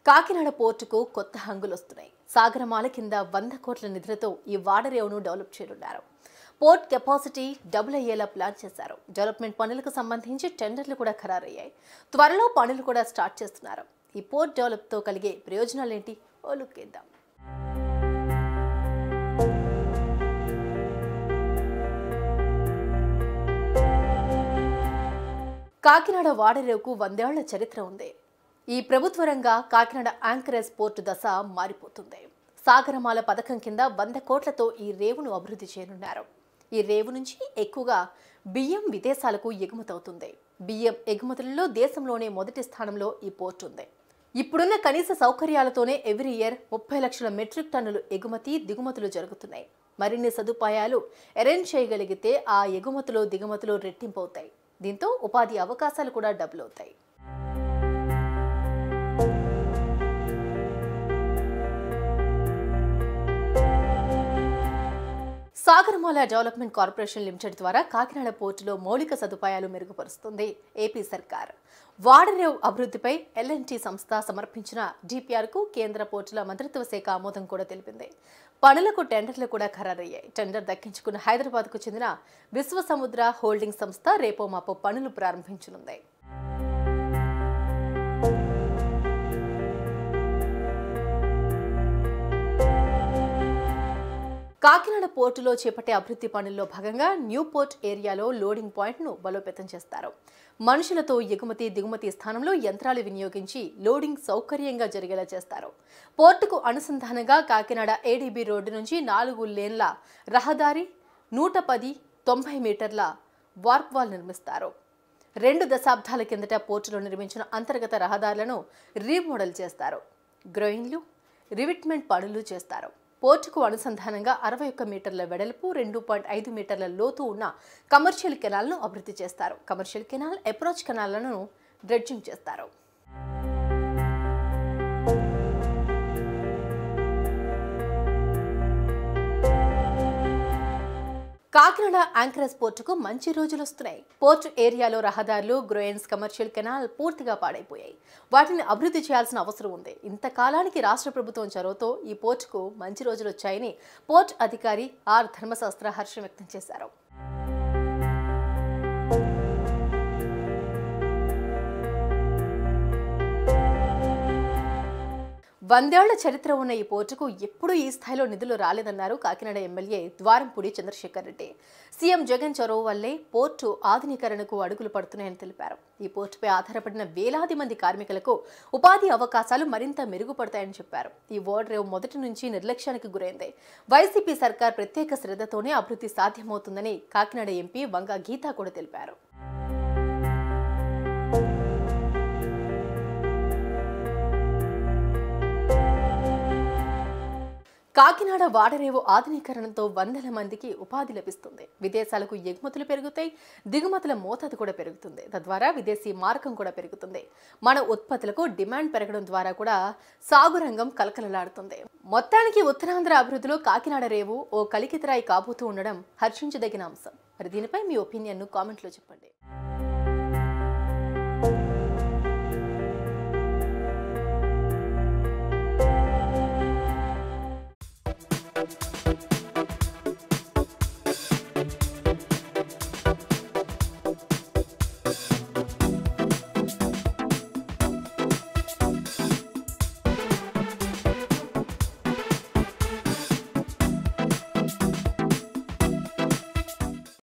కాకినాడ పోర్టుకు కొత్త హంగులు వస్తున్నాయి సాగరమాల కింద వంద కోట్ల నిధులతో ఈ వాడరేవును డెవలప్ చేయనున్నారు పోర్ట్ కెపాసిటీ డబుల్ అయ్యేలా ప్లాన్ చేశారు డెవలప్మెంట్ పనులకు సంబంధించి టెండర్లు కూడా ఖరారయ్యాయి త్వరలో పనులు కూడా స్టార్ట్ చేస్తున్నారు ఈ పోర్ట్ డెవలప్తో కలిగే ప్రయోజనాలేంటి ఓ లుక్ ఇద్దాం కాకినాడ వాడరేవుకు వందేళ్ల చరిత్ర ఉంది ఈ ప్రభుత్వ రంగ కాకినాడ యాంకరేజ్ పోర్టు దశ మారిపోతుంది సాగరమాల పథకం కింద వంద కోట్లతో ఈ రేవును అభివృద్ధి చేయనున్నారు ఈ రేవు నుంచి ఎక్కువగా బియ్యం విదేశాలకు ఎగుమతవుతుంది బియ్యం ఎగుమతులలో దేశంలోనే మొదటి స్థానంలో ఈ పోర్టు ఉంది ఇప్పుడున్న కనీస సౌకర్యాలతోనే ఎవ్రీ ఇయర్ ముప్పై లక్షల మెట్రిక్ టన్నులు ఎగుమతి దిగుమతులు జరుగుతున్నాయి మరిన్ని సదుపాయాలు అరేంజ్ చేయగలిగితే ఆ ఎగుమతులు దిగుమతులు రెట్టింపు అవుతాయి దీంతో ఉపాధి అవకాశాలు కూడా డబుల్ అవుతాయి సాగరమాల డెవలప్మెంట్ కార్పొరేషన్ లిమిటెడ్ ద్వారా కాకినాడ పోర్టులో మౌలిక సదుపాయాలు మెరుగుపరుస్తుంది ఏపీ సర్కార్ వాడరేవ్ అభివృద్ధిపై ఎల్ఎన్టీ సంస్థ సమర్పించిన డిపిఆర్కు కేంద్ర పోర్టుల మంత్రిత్వ శాఖ ఆమోదం కూడా తెలిపింది పనులకు టెండర్లు కూడా ఖరారయ్యాయి టెండర్ దక్కించుకున్న హైదరాబాద్కు చెందిన విశ్వసముద్ర హోల్డింగ్ సంస్థ రేపో మాపో పనులు ప్రారంభించనుంది కాకినాడ పోర్టులో చేపట్టే అభివృద్ధి పనుల్లో భాగంగా న్యూ పోర్ట్ ఏరియాలో లోడింగ్ పాయింట్ను బలోపేతం చేస్తారు మనుషులతో ఎగుమతి దిగుమతి స్థానంలో యంత్రాలు వినియోగించి లోడింగ్ సౌకర్యంగా జరిగేలా చేస్తారు పోర్టుకు అనుసంధానంగా కాకినాడ ఏడీబీ రోడ్డు నుంచి నాలుగు లేన్ల రహదారి నూట పది తొంభై మీటర్ల వార్ప్ వాల్ నిర్మిస్తారు రెండు దశాబ్దాల కిందట పోర్టులో నిర్మించిన అంతర్గత రహదారులను రీమోడల్ చేస్తారు గ్రోయింగ్లు రివిట్మెంట్ పనులు చేస్తారు పోర్టుకు అనుసంధానంగా అరవై ఒక్క మీటర్ల వెడల్పు రెండు పాయింట్ ఐదు మీటర్ల లోతు ఉన్న కమర్షియల్ కెనాల్ను అభివృద్ధి చేస్తారు కమర్షియల్ కెనాల్ అప్రోచ్ కెనాల్లను డ్రెడ్జింగ్ చేస్తారు కాకినాడ యాంకరేజ్ పోర్టుకు మంచి రోజులు వస్తున్నాయి పోర్టు ఏరియాలో రహదారులు గ్రోయన్స్ కమర్షియల్ కెనాల్ పూర్తిగా పాడైపోయాయి వాటిని అభివృద్ధి చేయాల్సిన అవసరం ఉంది ఇంతకాలానికి రాష్ట్ర ప్రభుత్వం చొరవతో ఈ పోర్టుకు మంచి రోజులు వచ్చాయని పోర్ట్ అధికారి ఆర్ ధర్మశాస్త్ర హర్షం వ్యక్తం చేశారు వందేళ్ల చరిత్ర ఉన్న ఈ పోర్టుకు ఎప్పుడూ ఈ స్థాయిలో నిధులు రాలేదన్నారు కాకినాడ ఎమ్మెల్యే ద్వారంపూడి చంద్రశేఖర్ రెడ్డి సీఎం జగన్ చొరవ వల్లే పోర్టు ఆధునీకరణకు అడుగులు పడుతున్నాయని తెలిపారు ఈ పోర్టుపై ఆధారపడిన వేలాది మంది కార్మికులకు ఉపాధి అవకాశాలు మరింత మెరుగుపడతాయని చెప్పారు ఈ రేవ్ మొదటి నుంచి నిర్లక్ష్యానికి గురైంది వైసీపీ సర్కార్ ప్రత్యేక శ్రద్ధతోనే అభివృద్ధి సాధ్యమవుతుందని కాకినాడ ఎంపీ వంగ గీతా కూడా తెలిపారు కాకినాడ వాడరేవు ఆధునీకరణతో వందల మందికి ఉపాధి లభిస్తుంది విదేశాలకు ఎగుమతులు పెరుగుతాయి దిగుమతుల మోతాదు కూడా పెరుగుతుంది తద్వారా విదేశీ మార్గం కూడా పెరుగుతుంది మన ఉత్పత్తులకు డిమాండ్ పెరగడం ద్వారా కూడా సాగు రంగం కలకలలాడుతుంది మొత్తానికి ఉత్తరాంధ్ర అభివృద్ధిలో కాకినాడ రేవు ఓ కలికితరాయి కాబోతూ ఉండడం హర్షించదగిన అంశం మరి దీనిపై మీ ఒపీనియన్ను కామెంట్లో చెప్పండి